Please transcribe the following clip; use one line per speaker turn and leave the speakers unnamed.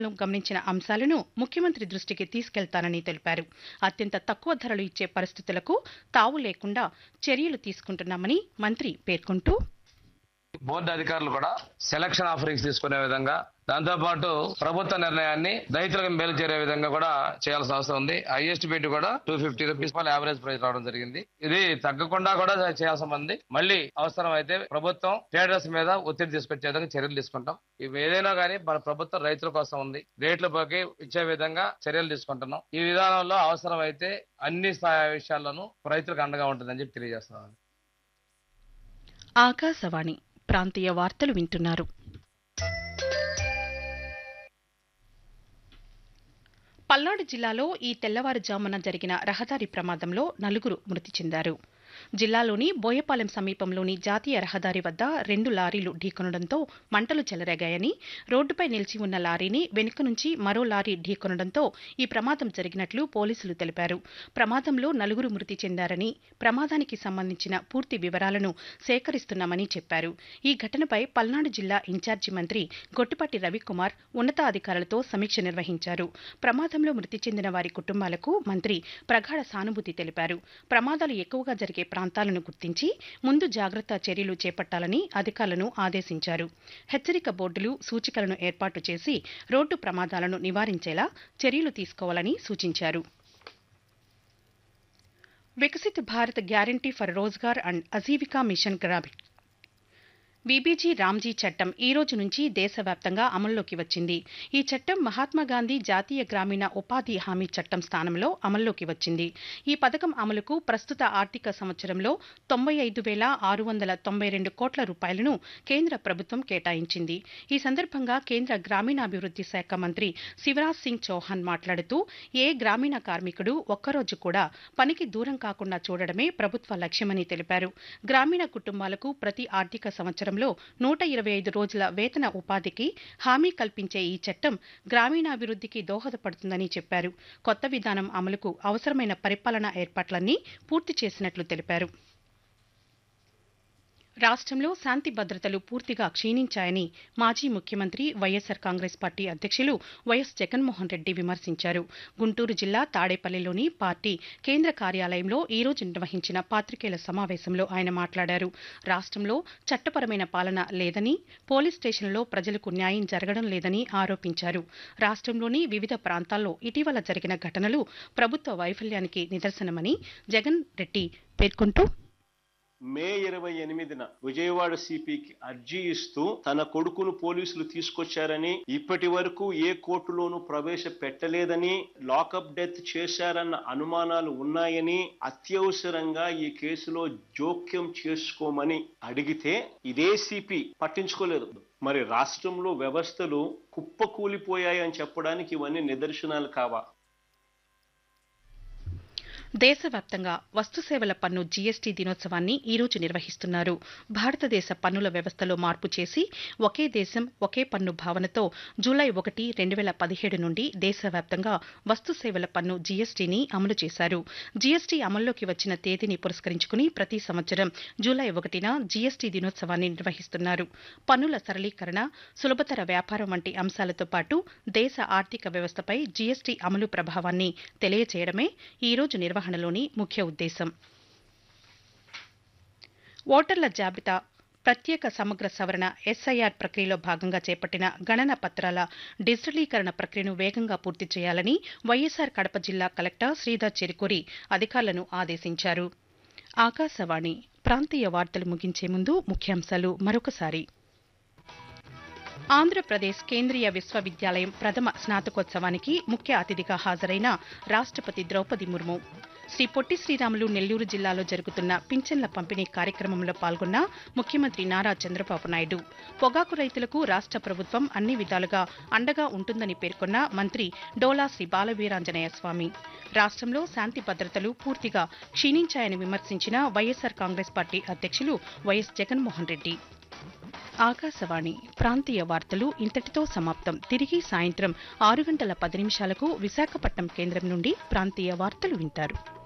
గమనించిన అంశాలను ముఖ్యమంత్రి దృష్టికి తీసుకెళ్తానని తెలిపారు అత్యంత తక్కువ ధరలు ఇచ్చే పరిస్థితులకు తావు లేకుండా చర్యలు తీసుకుంటున్నామని మంత్రి పేర్కొంటూ
బోర్డు అధికారులు కూడా సెలక్షన్ ఆఫరింగ్స్ తీసుకునే విధంగా దాంతో పాటు ప్రభుత్వ నిర్ణయాన్ని రైతులకు మేలు చేరే విధంగా కూడా చేయాల్సిన అవసరం ఉంది హైయెస్ట్ బిడ్ కూడా two fifty rupees average price రావడం జరిగింది ఇది తగ్గకుండా కూడా చేయాల్సిన ఉంది మళ్ళీ అవసరం అయితే ప్రభుత్వం ట్రేడర్స్ మీద ఒత్తిడి తీసుకొచ్చే విధంగా చర్యలు తీసుకుంటాం ఇవి ఏదైనా కానీ మన ప్రభుత్వం రైతుల కోసం ఉంది రేట్ల పోకి ఇచ్చే విధంగా చర్యలు తీసుకుంటున్నాం ఈ విధానంలో అవసరం అయితే అన్ని స్థాయి విషయాల్లోనూ రైతులకు అండగా ఉంటుందని చెప్పి తెలియజేస్తున్నాను
ఆకాశవాణి ప్రాంతీయ వార్తలు వింటున్నారు పల్నాడు జిల్లాలో ఈ తెల్లవారుజామున జరిగిన రహదారి ప్రమాదంలో నలుగురు మృతి చెందారు జిల్లాలోని బోయపాలెం సమీపంలోని జాతీయ రహదారి వద్ద రెండు లారీలు ఢీకొనడంతో మంటలు చెలరేగాయని రోడ్డుపై నిలిచి ఉన్న లారీని వెనుక నుంచి మరో లారీ ఢీకొనడంతో ఈ ప్రమాదం జరిగినట్లు పోలీసులు తెలిపారు ప్రమాదంలో నలుగురు మృతి చెందారని ప్రమాదానికి సంబంధించిన పూర్తి వివరాలను సేకరిస్తున్నామని చెప్పారు ఈ ఘటనపై పల్నాడు జిల్లా ఇన్ఛార్జి మంత్రి గొట్టిపాటి రవికుమార్ ఉన్నతాధికారులతో సమీక్ష నిర్వహించారు ప్రమాదంలో మృతి చెందిన వారి కుటుంబాలకు మంత్రి ప్రగాఢ సానుభూతి తెలిపారు ప్రమాదాలు ఎక్కువగా జరిగే ప్రాంతాలను గుర్తించి ముందు జాగ్రత్త చర్యలు చేపట్టాలని అధికారులను ఆదేశించారు హెచ్చరిక బోర్డులు సూచికలను ఏర్పాటు చేసి రోడ్డు ప్రమాదాలను నివారించేలా చర్యలు తీసుకోవాలని సూచించారు Viksit Bharat guarantee for Rozgar and Ajeevika mission Gramin BBG RAM G చట్టం ఈ రోజు నుంచి దేశవ్యాప్తంగా అమల్లోకి వచ్చింది ఈ చట్టం మహాత్మా గాంధీ జాతీయ గ్రామీణ ఉపాధి హామీ చట్టం స్థానంలో అమల్లోకి వచ్చింది ఈ పథకం అమలుకు ప్రస్తుత ఆర్థిక సంవత్సరంలో తొంభై ఐదు వేల ఆరు వందల తొంభై రెండు కోట్ల రూపాయలను కేంద్ర ప్రభుత్వం కేటాయించింది ఈ సందర్భంగా కేంద్ర గ్రామీణాభివృద్ధి శాఖ మంత్రి శివరాజ్ సింగ్ చౌహాన్ మాట్లాడుతూ ఏ గ్రామీణ కార్మికుడు ఒక్కరోజు కూడా పనికి దూరం కాకుండా చూడడమే ప్రభుత్వ లక్ష్యమని తెలిపారు గ్రామీణ కుటుంబాలకు ప్రతి ఆర్థిక సంవత్సరం సంవత్సరంలో నూట ఇరవై ఐదు రోజుల వేతన ఉపాధికి హామీ కల్పించే ఈ చట్టం గ్రామీణాభివృద్ధికి దోహదపడుతుందని చెప్పారు కొత్త విధానం అమలుకు అవసరమైన పరిపాలనా ఏర్పాట్లన్నీ పూర్తి చేసినట్లు తెలిపారు రాష్ట్రంలో శాంతి భద్రతలు పూర్తిగా క్షీణించాయని మాజీ ముఖ్యమంత్రి వైఎస్సార్ కాంగ్రెస్ పార్టీ అధ్యక్షులు వైఎస్ జగన్మోహన్ రెడ్డి విమర్శించారు గుంటూరు జిల్లా తాడేపల్లిలోని పార్టీ కేంద్ర కార్యాలయంలో ఈ రోజు నిర్వహించిన పాత్రికేయుల సమావేశంలో ఆయన మాట్లాడారు రాష్ట్రంలో చట్టపరమైన పాలన లేదని పోలీస్ స్టేషన్లో ప్రజలకు న్యాయం జరగడం లేదని ఆరోపించారు రాష్ట్రంలోని వివిధ ప్రాంతాల్లో ఇటీవల జరిగిన ఘటనలు ప్రభుత్వ వైఫల్యానికి నిదర్శనమని జగన్ రెడ్డి పేర్కొంటూ
మే ఇరవై ఎనిమిదిన విజయవాడ సిపికి అర్జీ ఇస్తూ తన కొడుకును పోలీసులు తీసుకొచ్చారని ఇప్పటి వరకు ఏ కోర్టులోనూ ప్రవేశపెట్టలేదని లాకప్ డెత్ చేశారన్న అనుమానాలు ఉన్నాయని అత్యవసరంగా ఈ కేసులో జోక్యం చేసుకోమని అడిగితే ఇదే సిపి పట్టించుకోలేదు మరి రాష్ట్రంలో వ్యవస్థలు కుప్పకూలిపోయాయని చెప్పడానికి ఇవన్నీ నిదర్శనాలు కావా
దేశవ్యాప్తంగా వస్తుసేవల పన్ను జీఎస్టీ దినోత్సవాన్ని ఈ రోజు నిర్వహిస్తున్నారు భారతదేశ పన్నుల వ్యవస్థలో మార్పు చేసి ఒకే దేశం ఒకే పన్ను భావనతో జూలై ఒకటి రెండు వేల పదిహేడు నుండి దేశవ్యాప్తంగా వస్తుసేవల పన్ను జీఎస్టీని అమలు చేశారు జీఎస్టీ అమల్లోకి వచ్చిన తేదీని పురస్కరించుకుని ప్రతి సంవత్సరం జూలై ఒకటిన జీఎస్టీ దినోత్సవాన్ని నిర్వహిస్తున్నారు పన్నుల సరళీకరణ సులభతర వ్యాపారం వంటి అంశాలతో పాటు దేశ ఆర్థిక వ్యవస్థపై జీఎస్టీ అమలు ప్రభావాన్ని తెలియజేయడమే ఈ రోజు నిర్వహణ నిర్వహణలోని ముఖ్య ఉద్దేశం ఓటర్ల జాబితా ప్రత్యేక సమగ్ర సవరణ ఎస్ఐఆర్ ప్రక్రియలో భాగంగా చేపట్టిన గణన పత్రాల డిజిటలీకరణ ప్రక్రియను వేగంగా పూర్తి చేయాలని వైఎస్సార్ కడప జిల్లా కలెక్టర్ శ్రీధర్ చెరుకూరి అధికారులను ఆదేశించారు ఆకాశవాణి ప్రాంతీయ వార్తలు ముగించే ముందు ముఖ్యాంశాలు మరొకసారి ఆంధ్రప్రదేశ్ కేంద్రీయ విశ్వవిద్యాలయం ప్రథమ స్నాతకోత్సవానికి ముఖ్య అతిథిగా హాజరైన రాష్ట్రపతి ద్రౌపది ముర్ము శ్రీ పొట్టి శ్రీరాములు నెల్లూరు జిల్లాలో జరుగుతున్న పింఛన్ల పంపిణీ కార్యక్రమంలో పాల్గొన్న ముఖ్యమంత్రి నారా చంద్రబాబు నాయుడు పొగాకు రైతులకు రాష్ట్ర ప్రభుత్వం అన్ని విధాలుగా అండగా ఉంటుందని పేర్కొన్న మంత్రి డోలా శ్రీ బాలవీరాంజనేయ స్వామి రాష్ట్రంలో శాంతి భద్రతలు పూర్తిగా క్షీణించాయని విమర్శించిన వైఎస్సార్ కాంగ్రెస్ పార్టీ అధ్యక్షులు వైఎస్ జగన్మోహన్ రెడ్డి ఆకాశవాణి ప్రాంతీయ వార్తలు ఇంతటితో సమాప్తం తిరిగి సాయంత్రం ఆరు గంటల పది నిమిషాలకు విశాఖపట్నం కేంద్రం నుండి ప్రాంతీయ వార్తలు వింటారు